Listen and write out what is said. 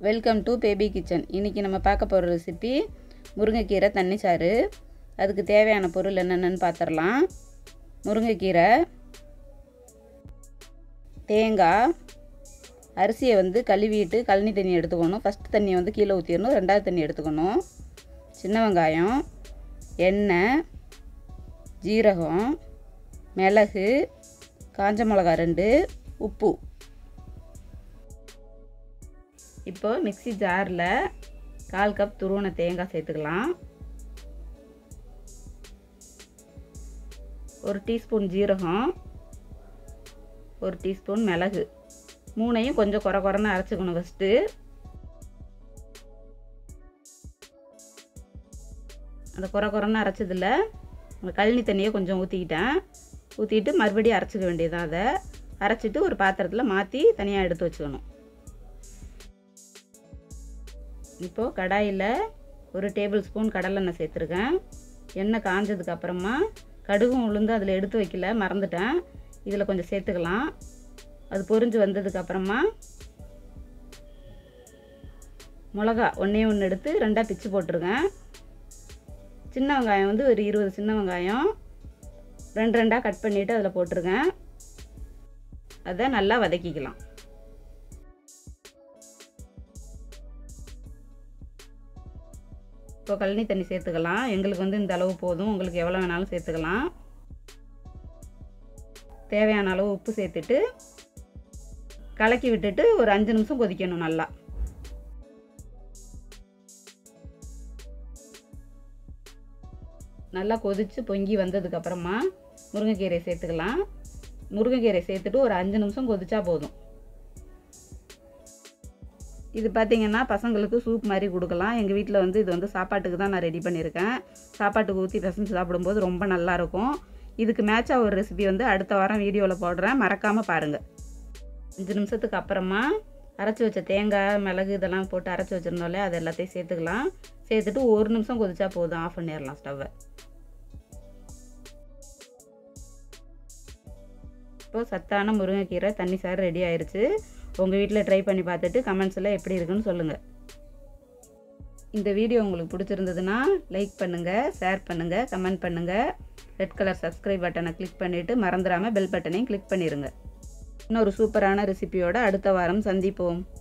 welcome to baby kitchen இன்றைக்கி நம்ம பார்க்க போகிற ரெசிபி முருங்கைக்கீரை தண்ணி சாறு அதுக்கு தேவையான பொருள் என்னென்னு பார்த்துடலாம் முருங்கைக்கீரை தேங்காய் அரிசியை வந்து கழுவிட்டு கழனி தண்ணி எடுத்துக்கணும் ஃபஸ்ட்டு தண்ணியை வந்து கீழே ஊற்றிடணும் ரெண்டாவது தண்ணி எடுத்துக்கணும் சின்ன வெங்காயம் எண்ணெய் ஜீரகம் மிளகு காஞ்ச மிளகா ரெண்டு உப்பு இப்போ மிக்ஸி ஜாரில் கால் கப் துருவன தேங்காய் சேர்த்துக்கலாம் ஒரு டீஸ்பூன் ஜீரகம் ஒரு டீஸ்பூன் மிளகு மூணையும் கொஞ்சம் குறை குறைன்னு அரைச்சிக்கணும் ஃபஸ்ட்டு அந்த குறை குறைன்னு அரைச்சதில் அந்த கழனி தண்ணியை கொஞ்சம் ஊற்றிக்கிட்டேன் ஊற்றிட்டு மறுபடியும் அரைச்சிக்க வேண்டியதான் அதை அரைச்சிட்டு ஒரு பாத்திரத்தில் மாற்றி தனியாக எடுத்து வச்சுக்கணும் இப்போது கடாயில் ஒரு டேபிள் ஸ்பூன் கடலெண்ணெய் சேர்த்துருக்கேன் எண்ணெய் காஞ்சதுக்கு அப்புறமா கடுகும் உளுந்து அதில் எடுத்து வைக்கல மறந்துட்டேன் இதில் கொஞ்சம் சேர்த்துக்கலாம் அது பொரிஞ்சு வந்ததுக்கு அப்புறமா மிளகா ஒன்றே ஒன்று எடுத்து ரெண்டாக பிச்சு போட்டிருக்கேன் சின்ன வெங்காயம் வந்து ஒரு இருபது சின்ன வெங்காயம் ரெண்டு ரெண்டாக கட் பண்ணிவிட்டு அதில் போட்டிருக்கேன் அதை நல்லா வதக்கிக்கலாம் இப்போ கழனி தண்ணி சேர்த்துக்கலாம் எங்களுக்கு வந்து இந்த அளவு போதும் உங்களுக்கு எவ்வளோ வேணாலும் சேர்த்துக்கலாம் தேவையான அளவு உப்பு சேர்த்துட்டு கலக்கி விட்டுட்டு ஒரு அஞ்சு நிமிஷம் கொதிக்கணும் நல்லா நல்லா கொதித்து பொங்கி வந்ததுக்கப்புறமா முருங்கைக்கீரை சேர்த்துக்கலாம் முருங்கைக்கீரை சேர்த்துட்டு ஒரு அஞ்சு நிமிஷம் கொதிச்சா போதும் இது பார்த்திங்கன்னா பசங்களுக்கு சூப் மாதிரி கொடுக்கலாம் எங்கள் வீட்டில் வந்து இது வந்து சாப்பாட்டுக்கு தான் நான் ரெடி பண்ணியிருக்கேன் சாப்பாட்டுக்கு ஊற்றி பசங்க சாப்பிடும்போது ரொம்ப நல்லாயிருக்கும் இதுக்கு மேட்சாக ஒரு ரெசிபி வந்து அடுத்த வாரம் வீடியோவில் போடுறேன் மறக்காமல் பாருங்கள் அஞ்சு நிமிஷத்துக்கு அப்புறமா அரைச்சி வச்ச தேங்காய் மிளகு இதெல்லாம் போட்டு அரைச்சி வச்சுருந்தோம்ல அது எல்லாத்தையும் சேர்த்துக்கலாம் சேர்த்துட்டு ஒரு நிமிஷம் கொதிச்சா போதும் ஆஃப் பண்ணிடலாம் ஸ்டவ்வை இப்போது சத்தான முருங்கைக்கீரை தண்ணி சாறு ரெடி ஆயிடுச்சு உங்கள் வீட்டில் ட்ரை பண்ணி பார்த்துட்டு கமெண்ட்ஸில் எப்படி இருக்குன்னு சொல்லுங்கள் இந்த வீடியோ உங்களுக்கு பிடிச்சிருந்ததுன்னா லைக் பண்ணுங்கள் ஷேர் பண்ணுங்கள் கமெண்ட் பண்ணுங்கள் ரெட் கலர் சப்ஸ்கிரைப் பட்டனை கிளிக் பண்ணிவிட்டு மறந்துடாமல் பெல் பட்டனையும் கிளிக் பண்ணிடுங்க இன்னொரு சூப்பரான ரெசிபியோட அடுத்த வாரம் சந்திப்போம்